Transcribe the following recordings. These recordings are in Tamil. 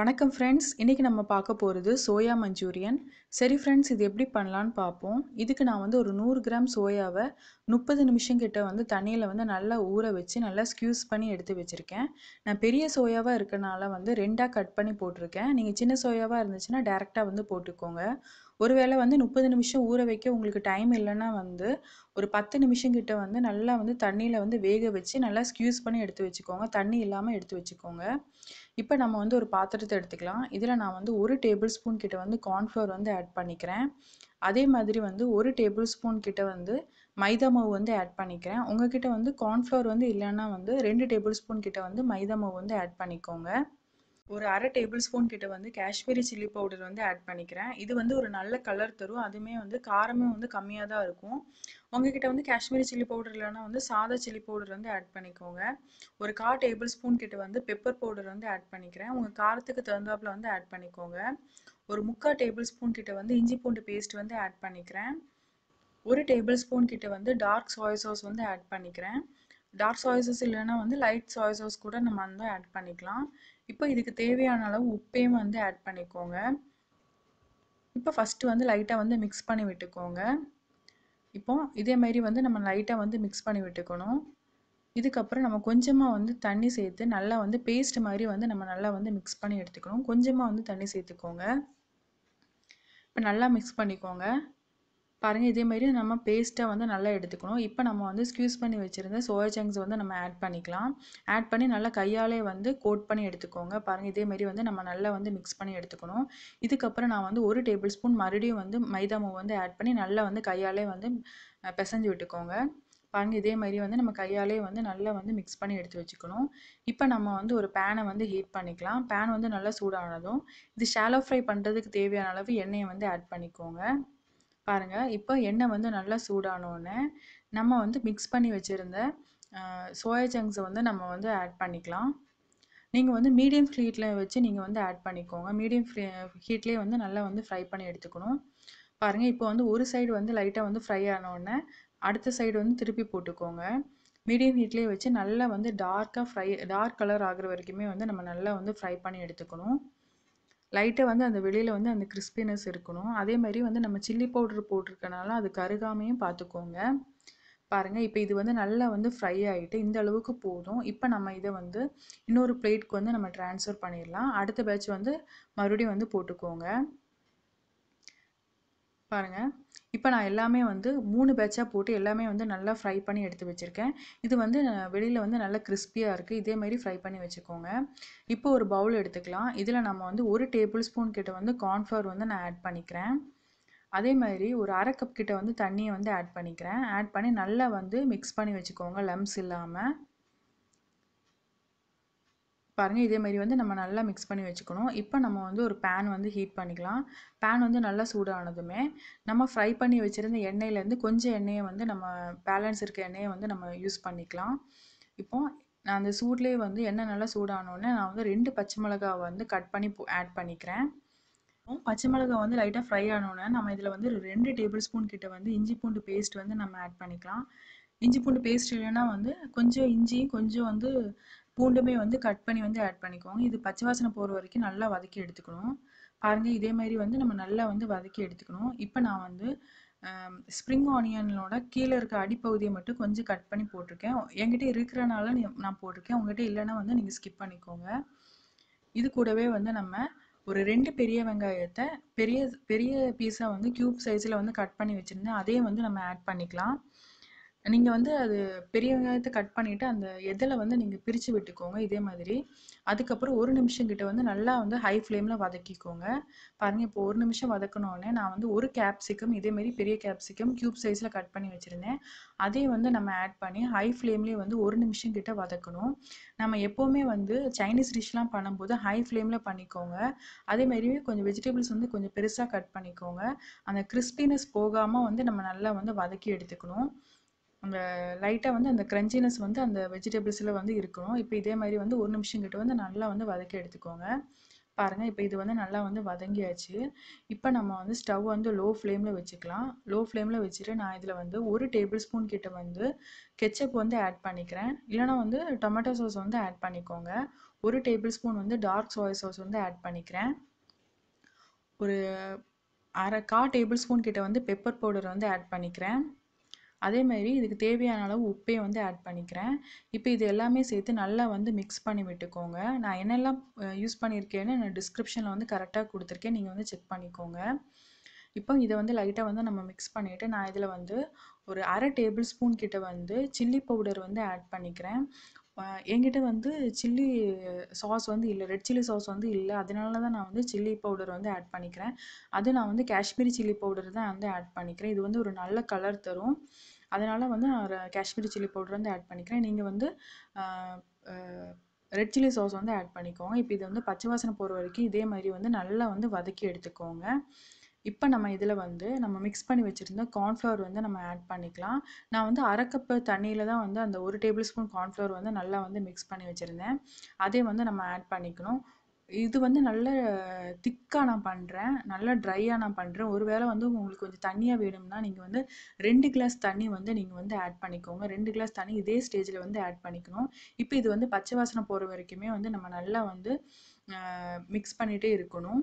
வணக்கம் ஃப்ரெண்ட்ஸ் இன்றைக்கி நம்ம பார்க்க போகிறது சோயா மஞ்சூரியன் சரி ஃப்ரெண்ட்ஸ் இது எப்படி பண்ணலான்னு பார்ப்போம் இதுக்கு நான் வந்து ஒரு நூறு கிராம் சோயாவை முப்பது நிமிஷம் கிட்ட வந்து தண்ணியில் வந்து நல்லா ஊற வச்சு நல்லா ஸ்க்யூஸ் பண்ணி எடுத்து வச்சுருக்கேன் நான் பெரிய சோயாவாக இருக்கனால வந்து ரெண்டாக கட் பண்ணி போட்டிருக்கேன் நீங்கள் சின்ன சோயாவாக இருந்துச்சுன்னா டேரெக்டாக வந்து போட்டுக்கோங்க ஒருவேளை வந்து முப்பது நிமிஷம் ஊற வைக்க உங்களுக்கு டைம் இல்லைன்னா வந்து ஒரு பத்து நிமிஷம் கிட்ட வந்து நல்லா வந்து தண்ணியில் வந்து வேக வச்சு நல்லா ஸ்க்யூஸ் பண்ணி எடுத்து வச்சுக்கோங்க தண்ணி இல்லாமல் எடுத்து வச்சுக்கோங்க இப்போ நம்ம வந்து ஒரு பாத்திரத்தை எடுத்துக்கலாம் இதில் நான் வந்து ஒரு டேபிள் ஸ்பூன் கிட்ட வந்து கார்ன்ஃப்ளவர் வந்து ஆட் பண்ணிக்கிறேன் அதே மாதிரி வந்து ஒரு டேபிள் ஸ்பூன் கிட்ட வந்து மைதா மாவு வந்து ஆட் பண்ணிக்கிறேன் உங்ககிட்ட வந்து கார்ன்ஃப்ளவர் வந்து இல்லைன்னா வந்து ரெண்டு டேபிள் ஸ்பூன் கிட்ட வந்து மைதா மாவு வந்து ஆட் பண்ணிக்கோங்க ஒரு அரை டேபிள் ஸ்பூன் கிட்ட வந்து காஷ்மீரி சில்லி பவுடர் வந்து ஆட் பண்ணிக்கிறேன் இது வந்து ஒரு நல்ல கலர் தரும் அதுவுமே வந்து காரமே வந்து கம்மியாக தான் இருக்கும் உங்ககிட்ட வந்து காஷ்மீரி சில்லி பவுடர் இல்லைன்னா வந்து சாதா சில்லி பவுடர் வந்து ஆட் பண்ணிக்கோங்க ஒரு கா டேபிள் ஸ்பூன் கிட்ட வந்து பெப்பர் பவுடர் வந்து ஆட் பண்ணிக்கிறேன் உங்கள் காரத்துக்கு தகுந்தாப்பில் வந்து ஆட் பண்ணிக்கோங்க ஒரு முக்கால் டேபிள் ஸ்பூன் கிட்ட வந்து இஞ்சி பூண்டு பேஸ்ட் வந்து ஆட் பண்ணிக்கிறேன் ஒரு டேபிள் ஸ்பூன் கிட்ட வந்து டார்க் சோயா சாஸ் வந்து ஆட் பண்ணிக்கிறேன் டார்க் சோயா சாஸ் இல்லைன்னா வந்து லைட் சோயா சாஸ் கூட நம்ம வந்து ஆட் பண்ணிக்கலாம் இப்போ இதுக்கு தேவையான அளவு உப்பையும் வந்து ஆட் பண்ணிக்கோங்க இப்போ ஃபஸ்ட்டு வந்து லைட்டாக வந்து மிக்ஸ் பண்ணி விட்டுக்கோங்க இப்போ இதே மாதிரி வந்து நம்ம லைட்டாக வந்து மிக்ஸ் பண்ணி விட்டுக்கணும் இதுக்கப்புறம் நம்ம கொஞ்சமாக வந்து தண்ணி சேர்த்து நல்லா வந்து பேஸ்ட் மாதிரி வந்து நம்ம நல்லா வந்து மிக்ஸ் பண்ணி எடுத்துக்கணும் கொஞ்சமாக வந்து தண்ணி சேர்த்துக்கோங்க இப்போ நல்லா மிக்ஸ் பண்ணிக்கோங்க பாருங்கள் இதே மாதிரி நம்ம பேஸ்ட்டாக வந்து நல்லா எடுத்துக்கணும் இப்போ நம்ம வந்து ஸ்க்யூஸ் பண்ணி வச்சுருந்த சோயா சங்க்ஸ் வந்து நம்ம ஆட் பண்ணிக்கலாம் ஆட் பண்ணி நல்லா கையாலே வந்து கோட் பண்ணி எடுத்துக்கோங்க பாருங்கள் இதே மாதிரி வந்து நம்ம நல்லா வந்து மிக்ஸ் பண்ணி எடுத்துக்கணும் இதுக்கப்புறம் நான் வந்து ஒரு டேபிள் ஸ்பூன் மறுபடியும் வந்து மைதா மாவு வந்து ஆட் பண்ணி நல்லா வந்து கையாலே வந்து பிசைஞ்சு விட்டுக்கோங்க பாருங்கள் இதே மாதிரி வந்து நம்ம கையாலே வந்து நல்லா வந்து மிக்ஸ் பண்ணி எடுத்து வச்சுக்கணும் இப்போ நம்ம வந்து ஒரு பேனை வந்து ஹீட் பண்ணிக்கலாம் பேன் வந்து நல்லா சூடானதும் இது ஷாலோ ஃப்ரை பண்ணுறதுக்கு தேவையான அளவு எண்ணெயை வந்து ஆட் பண்ணிக்கோங்க பாருங்கள் இப்போ எண்ணெய் வந்து நல்லா சூடானோடனே நம்ம வந்து மிக்ஸ் பண்ணி வச்சுருந்த சோயா சங்க்ஸை வந்து நம்ம வந்து ஆட் பண்ணிக்கலாம் நீங்கள் வந்து மீடியம் ஹீட்டில் வச்சு நீங்கள் வந்து ஆட் பண்ணிக்கோங்க மீடியம் ஃப்ளே ஹீட்லேயே வந்து நல்லா வந்து ஃப்ரை பண்ணி எடுத்துக்கணும் பாருங்கள் இப்போ வந்து ஒரு சைடு வந்து லைட்டாக வந்து ஃப்ரை ஆனோடனே அடுத்த சைடு வந்து திருப்பி போட்டுக்கோங்க மீடியம் ஹீட்லேயே வச்சு நல்லா வந்து டார்க்காக ஃப்ரை டார்க் கலர் ஆகிற வரைக்குமே வந்து நம்ம நல்லா வந்து ஃப்ரை பண்ணி எடுத்துக்கணும் லைட்டாக வந்து அந்த வெளியில் வந்து அந்த கிறிஸ்பினஸ் இருக்கணும் அதே மாதிரி வந்து நம்ம சில்லி பவுடர் போட்டிருக்கனால அது கருகாமையும் பார்த்துக்கோங்க பாருங்கள் இப்போ இது வந்து நல்லா வந்து ஃப்ரை ஆகிட்டு இந்த அளவுக்கு போதும் இப்போ நம்ம இதை வந்து இன்னொரு பிளேட்க்கு வந்து நம்ம ட்ரான்ஸ்ஃபர் பண்ணிடலாம் அடுத்த பேட்ச் வந்து மறுபடியும் வந்து போட்டுக்கோங்க பாருங்கள் இப்போ நான் எல்லாமே வந்து மூணு பேட்சாக போட்டு எல்லாமே வந்து நல்லா ஃப்ரை பண்ணி எடுத்து வச்சுருக்கேன் இது வந்து வெளியில் வந்து நல்லா கிறிஸ்பியாக இருக்குது இதே மாதிரி ஃப்ரை பண்ணி வச்சுக்கோங்க இப்போ ஒரு பவுல் எடுத்துக்கலாம் இதில் நம்ம வந்து ஒரு டேபிள் ஸ்பூன் கிட்ட வந்து கார்ன்ஃப்ளவர் வந்து நான் ஆட் பண்ணிக்கிறேன் அதே மாதிரி ஒரு அரை கப் கிட்ட வந்து தண்ணியை வந்து ஆட் பண்ணிக்கிறேன் ஆட் பண்ணி நல்லா வந்து மிக்ஸ் பண்ணி வச்சுக்கோங்க லம்ஸ் இல்லாமல் பாருங்கள் இதே மாதிரி வந்து நம்ம நல்லா மிக்ஸ் பண்ணி வச்சுக்கணும் இப்போ நம்ம வந்து ஒரு பேன் வந்து ஹீட் பண்ணிக்கலாம் பேன் வந்து நல்லா சூடானதுமே நம்ம ஃப்ரை பண்ணி வச்சுருந்த எண்ணெயிலேருந்து கொஞ்சம் எண்ணெயை வந்து நம்ம பேலன்ஸ் இருக்க எண்ணெயை வந்து நம்ம யூஸ் பண்ணிக்கலாம் இப்போது நான் அந்த சூட்லேயே வந்து எண்ணெய் நல்லா சூடானோடனே நான் வந்து ரெண்டு பச்சை மிளகாவை வந்து கட் பண்ணி ஆட் பண்ணிக்கிறேன் பச்சை மிளகா வந்து லைட்டாக ஃப்ரை ஆனோடனே நம்ம இதில் வந்து ரெண்டு டேபிள் ஸ்பூன் கிட்ட வந்து இஞ்சி பூண்டு பேஸ்ட் வந்து நம்ம ஆட் பண்ணிக்கலாம் இஞ்சி பூண்டு பேஸ்ட் இல்லைன்னா வந்து கொஞ்சம் இஞ்சியும் கொஞ்சம் வந்து பூண்டுமே வந்து கட் பண்ணி வந்து ஆட் பண்ணிக்கோங்க இது பச்சை வாசனை போகிற வரைக்கும் நல்லா வதக்கி எடுத்துக்கணும் பாருங்கள் இதே மாதிரி வந்து நம்ம நல்லா வந்து வதக்கி எடுத்துக்கணும் இப்போ நான் வந்து ஸ்ப்ரிங் ஆனியனோட கீழே இருக்க அடிப்பகுதியை மட்டும் கொஞ்சம் கட் பண்ணி போட்டிருக்கேன் என்கிட்ட இருக்கிறனால நான் போட்டிருக்கேன் உங்ககிட்ட இல்லைன்னா வந்து நீங்கள் ஸ்கிப் பண்ணிக்கோங்க இது கூடவே வந்து நம்ம ஒரு ரெண்டு பெரிய வெங்காயத்தை பெரிய பெரிய பீஸாக வந்து க்யூப் சைஸில் வந்து கட் பண்ணி வச்சுருந்தேன் அதையும் வந்து நம்ம ஆட் பண்ணிக்கலாம் நீங்கள் வந்து அது பெரிய வெங்காயத்தை கட் பண்ணிவிட்டு அந்த எதில் வந்து நீங்கள் பிரித்து விட்டுக்கோங்க இதே மாதிரி அதுக்கப்புறம் ஒரு நிமிஷம் கிட்ட வந்து நல்லா வந்து ஹை ஃப்ளேமில் வதக்கிக்கோங்க பாருங்கள் இப்போ ஒரு நிமிஷம் வதக்கணுன்னே நான் வந்து ஒரு கேப்சிகம் இதேமாரி பெரிய கேப்சிகம் க்யூப் சைஸில் கட் பண்ணி வச்சுருந்தேன் அதே வந்து நம்ம ஆட் பண்ணி ஹை ஃப்ளேம்லேயே வந்து ஒரு நிமிஷம் கிட்ட வதக்கணும் நம்ம எப்போவுமே வந்து சைனீஸ் டிஷ்லாம் பண்ணும்போது ஹை ஃப்ளேமில் பண்ணிக்கோங்க அதேமாரி கொஞ்சம் வெஜிடபிள்ஸ் வந்து கொஞ்சம் பெருசாக கட் பண்ணிக்கோங்க அந்த கிறிஸ்பினஸ் போகாமல் வந்து நம்ம நல்லா வந்து வதக்கி எடுத்துக்கணும் அந்த லைட்டாக வந்து அந்த க்ரன்ச்சினஸ் வந்து அந்த வெஜிடபிள்ஸில் வந்து இருக்கணும் இப்போ இதே மாதிரி வந்து ஒரு நிமிஷம் கிட்ட வந்து நல்லா வந்து வதக்கி எடுத்துக்கோங்க பாருங்கள் இப்போ இது வந்து நல்லா வந்து வதங்கியாச்சு இப்போ நம்ம வந்து ஸ்டவ் வந்து லோ ஃப்ளேமில் வச்சுக்கலாம் லோ ஃப்ளேமில் வச்சுட்டு நான் இதில் வந்து ஒரு டேபிள் ஸ்பூன் கிட்ட வந்து கெச்சப் வந்து ஆட் பண்ணிக்கிறேன் இல்லைனா வந்து டொமேட்டோ சாஸ் வந்து ஆட் பண்ணிக்கோங்க ஒரு டேபிள் ஸ்பூன் வந்து டார்க் சோயா சாஸ் வந்து ஆட் பண்ணிக்கிறேன் ஒரு அரை கா டேபிள் ஸ்பூன் கிட்ட வந்து பெப்பர் பவுடர் வந்து ஆட் பண்ணிக்கிறேன் அதே மாதிரி இதுக்கு தேவையான அளவு உப்பையும் வந்து ஆட் பண்ணிக்கிறேன் இப்போ இது எல்லாமே சேர்த்து நல்லா வந்து மிக்ஸ் பண்ணி விட்டுக்கோங்க நான் என்னெல்லாம் யூஸ் பண்ணியிருக்கேன்னு நான் டிஸ்கிரிப்ஷனில் வந்து கரெக்டாக கொடுத்துருக்கேன் நீங்கள் வந்து செக் பண்ணிக்கோங்க இப்போ இதை வந்து லைட்டாக வந்து நம்ம மிக்ஸ் பண்ணிவிட்டு நான் இதில் வந்து ஒரு அரை டேபிள் ஸ்பூன் கிட்ட வந்து சில்லி பவுடர் வந்து ஆட் பண்ணிக்கிறேன் என்கிட்ட வந்து சில்லி சாஸ் வந்து இல்லை ரெட் சில்லி சாஸ் வந்து இல்லை அதனால தான் நான் வந்து சில்லி பவுடர் வந்து ஆட் பண்ணிக்கிறேன் அது நான் வந்து காஷ்மீரி சில்லி பவுடர் தான் வந்து ஆட் பண்ணிக்கிறேன் இது வந்து ஒரு நல்ல கலர் தரும் அதனால் வந்து நான் காஷ்மீரி சில்லி பவுடர் வந்து ஆட் பண்ணிக்கிறேன் நீங்கள் வந்து ரெட் சில்லி சாஸ் வந்து ஆட் பண்ணிக்கோங்க இப்போ இது வந்து பச்சை வாசனை போகிற வரைக்கும் இதே மாதிரி வந்து நல்லா வந்து வதக்கி எடுத்துக்கோங்க இப்போ நம்ம இதில் வந்து நம்ம மிக்ஸ் பண்ணி வச்சுருந்த கார்ன்ஃப்ளவர் வந்து நம்ம ஆட் பண்ணிக்கலாம் நான் வந்து அரை கப்பு தண்ணியில் தான் வந்து அந்த ஒரு டேபிள் ஸ்பூன் கார்ன்ஃப்ளவர் வந்து நல்லா வந்து மிக்ஸ் பண்ணி வச்சுருந்தேன் அதே வந்து நம்ம ஆட் பண்ணிக்கணும் இது வந்து நல்ல திக்காக நான் பண்ணுறேன் நல்லா ட்ரையாக நான் பண்ணுறேன் ஒருவேளை வந்து உங்களுக்கு கொஞ்சம் தண்ணியாக வேணும்னா நீங்கள் வந்து ரெண்டு கிளாஸ் தண்ணி வந்து நீங்கள் வந்து ஆட் பண்ணிக்கோங்க ரெண்டு கிளாஸ் தண்ணி இதே ஸ்டேஜில் வந்து ஆட் பண்ணிக்கணும் இப்போ இது வந்து பச்சை வாசனை போகிற வரைக்குமே வந்து நம்ம நல்லா வந்து மிக்ஸ் பண்ணிகிட்டே இருக்கணும்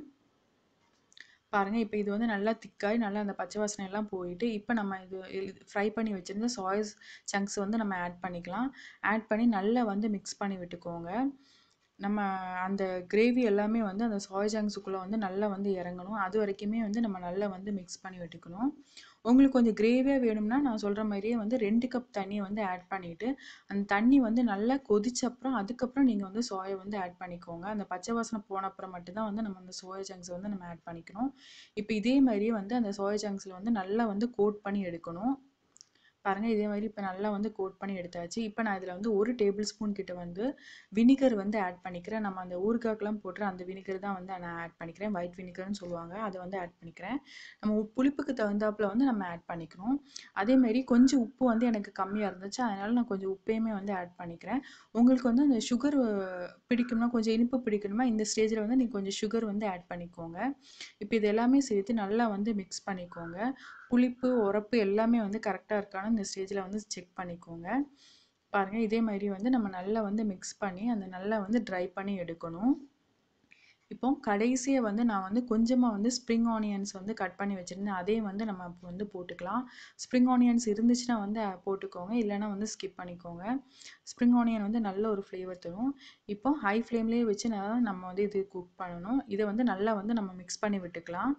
பாருங்கள் இப்போ இது வந்து நல்லா திக்காகி நல்லா அந்த பச்சை வாசனை எல்லாம் போயிட்டு இப்போ நம்ம இது ஃப்ரை பண்ணி வச்சுருந்த சாய்ஸ் சங்க்ஸ் வந்து நம்ம ஆட் பண்ணிக்கலாம் ஆட் பண்ணி நல்லா வந்து மிக்ஸ் பண்ணி விட்டுக்கோங்க நம்ம அந்த கிரேவி எல்லாமே வந்து அந்த சாய் ஜங்க்ஸுக்குள்ளே வந்து நல்லா வந்து இறங்கணும் அது வரைக்குமே வந்து நம்ம நல்லா வந்து மிக்ஸ் பண்ணி விட்டுக்கணும் உங்களுக்கு கொஞ்சம் கிரேவியாக வேணும்னா நான் சொல்கிற மாதிரியே வந்து ரெண்டு கப் தண்ணியை வந்து ஆட் பண்ணிவிட்டு அந்த தண்ணி வந்து நல்லா கொதிச்ச அப்புறம் அதுக்கப்புறம் நீங்கள் வந்து சோயை வந்து ஆட் பண்ணிக்கோங்க அந்த பச்சை வாசனை போன அப்புறம் மட்டும்தான் வந்து நம்ம அந்த சோயா ஜங்க்ஸை வந்து நம்ம ஆட் பண்ணிக்கணும் இப்போ இதே மாதிரியே வந்து அந்த சோயா ஜங்க்ஸில் வந்து நல்லா வந்து கோட் பண்ணி எடுக்கணும் பாருங்கள் இதே மாதிரி இப்போ நல்லா வந்து கோட் பண்ணி எடுத்தாச்சு இப்போ நான் இதில் வந்து ஒரு டேபிள் ஸ்பூன் கிட்ட வந்து வினிகர் வந்து ஆட் பண்ணிக்கிறேன் நம்ம அந்த ஊறுகாக்கெலாம் போட்டு அந்த வினிகர் தான் வந்து நான் ஆட் பண்ணிக்கிறேன் ஒயிட் வினிகர்னு சொல்லுவாங்க அதை வந்து ஆட் பண்ணிக்கிறேன் நம்ம புளிப்புக்கு தகுந்தாப்பில் வந்து நம்ம ஆட் பண்ணிக்கணும் அதேமாரி கொஞ்சம் உப்பு வந்து எனக்கு கம்மியாக இருந்துச்சு அதனால் நான் கொஞ்சம் உப்பையுமே வந்து ஆட் பண்ணிக்கிறேன் உங்களுக்கு வந்து அந்த சுகர் பிடிக்கும்னா கொஞ்சம் இனிப்பு பிடிக்கணுமா இந்த ஸ்டேஜில் வந்து நீங்கள் கொஞ்சம் சுகர் வந்து ஆட் பண்ணிக்கோங்க இப்போ இது எல்லாமே சேர்த்து நல்லா வந்து மிக்ஸ் பண்ணிக்கோங்க புளிப்பு உரப்பு எல்லாமே வந்து கரெக்டாக இருக்கான்னு இந்த ஸ்டேஜில் வந்து செக் பண்ணிக்கோங்க பாருங்கள் இதே மாதிரி வந்து நம்ம நல்லா வந்து மிக்ஸ் பண்ணி அந்த நல்லா வந்து ட்ரை பண்ணி எடுக்கணும் இப்போ கடைசியாக வந்து நான் வந்து கொஞ்சமாக வந்து ஸ்ப்ரிங் ஆனியன்ஸ் வந்து கட் பண்ணி வச்சுருந்தேன் அதே வந்து நம்ம இப்போ வந்து போட்டுக்கலாம் ஸ்ப்ரிங் ஆனியன்ஸ் இருந்துச்சுன்னா வந்து போட்டுக்கோங்க இல்லைனா வந்து ஸ்கிப் பண்ணிக்கோங்க ஸ்ப்ரிங் ஆனியன் வந்து நல்ல ஒரு ஃப்ளேவர் தரும் இப்போ ஹை ஃப்ளேம்லேயே வச்சு நம்ம வந்து இது குக் பண்ணணும் இதை வந்து நல்லா வந்து நம்ம மிக்ஸ் பண்ணி விட்டுக்கலாம்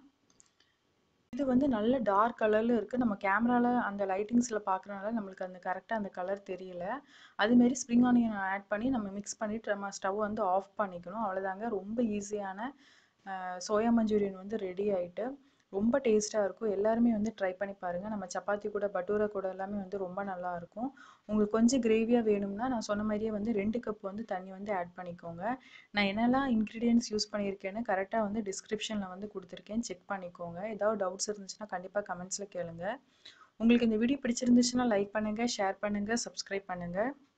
இது வந்து நல்ல டார்க் கலரில் இருக்குது நம்ம கேமராவில் அந்த லைட்டிங்ஸில் பார்க்குறனால நம்மளுக்கு அந்த கரெக்டாக அந்த கலர் தெரியல அதுமாரி ஸ்ப்ரிங் ஆனியன் ஆட் பண்ணி நம்ம மிக்ஸ் பண்ணிவிட்டு நம்ம ஸ்டவ் வந்து ஆஃப் பண்ணிக்கணும் அவ்வளோதாங்க ரொம்ப ஈஸியான சோயா மஞ்சூரியன் வந்து ரெடி ஆகிட்டு ரொம்ப டேஸ்ட்டாக இருக்கும் எல்லாருமே வந்து ட்ரை பண்ணி பாருங்கள் நம்ம சப்பாத்தி கூட பட்டூரா கூட எல்லாமே வந்து ரொம்ப நல்லாயிருக்கும் உங்களுக்கு கொஞ்சம் கிரேவியாக வேணும்னா நான் சொன்ன மாதிரியே வந்து ரெண்டு கப் வந்து தண்ணி வந்து ஆட் பண்ணிக்கோங்க நான் என்னெல்லாம் இன்க்ரீடியன்ஸ் யூஸ் பண்ணியிருக்கேன்னு கரெக்டாக வந்து டிஸ்கிரிப்ஷனில் வந்து கொடுத்துருக்கேன் செக் பண்ணிக்கோங்க ஏதாவது டவுட்ஸ் இருந்துச்சுன்னா கண்டிப்பாக கமெண்ட்ஸில் கேளுங்க உங்களுக்கு இந்த வீடியோ பிடிச்சிருந்துச்சுன்னா லைக் பண்ணுங்கள் ஷேர் பண்ணுங்கள் சப்ஸ்கிரைப் பண்ணுங்கள்